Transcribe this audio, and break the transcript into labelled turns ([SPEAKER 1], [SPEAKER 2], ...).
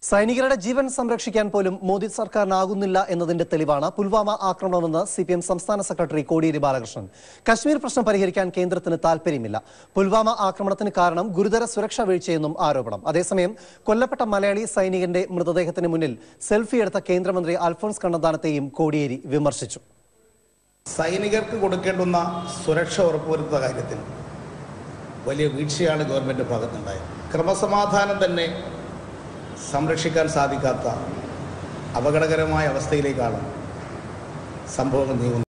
[SPEAKER 1] സൈനികരുടെ ജീവൻ സംരക്ഷിക്കാൻ പോലും മോദി സർക്കാരിനാകുന്നില്ല എന്നതിന്റെ തെളിവാണ് പുൽവാമ ആക്രമണമെന്ന് സി പി എം സംസ്ഥാന സെക്രട്ടറി കോടിയേരി ബാലകൃഷ്ണൻ കശ്മീർ പ്രശ്നം പരിഹരിക്കാൻ കേന്ദ്രത്തിന് താൽപ്പര്യമില്ല പുൽവാമ ആക്രമണത്തിന് കാരണം ഗുരുതര സുരക്ഷാ വീഴ്ചയെന്നും ആരോപണം അതേസമയം കൊല്ലപ്പെട്ട മലയാളി സൈനികന്റെ മൃതദേഹത്തിന് മുന്നിൽ സെൽഫി എടുത്ത കേന്ദ്രമന്ത്രി അൽഫോൺസ് കണ്ണന്താനത്തെയും കോടിയേരി വിമർശിച്ചു
[SPEAKER 2] സൈനികർക്ക് കൊടുക്കേണ്ടുന്ന സുരക്ഷ ഉറപ്പുവരുത്തുന്ന കാര്യത്തിൽ വലിയ വീഴ്ചയാണ് ഗവൺമെൻറ് ഭാഗത്തുണ്ടായത് ക്രമസമാധാനം തന്നെ സംരക്ഷിക്കാൻ സാധിക്കാത്ത അപകടകരമായ അവസ്ഥയിലേക്കാണ് സംഭവങ്ങൾ നീങ്ങുന്നത്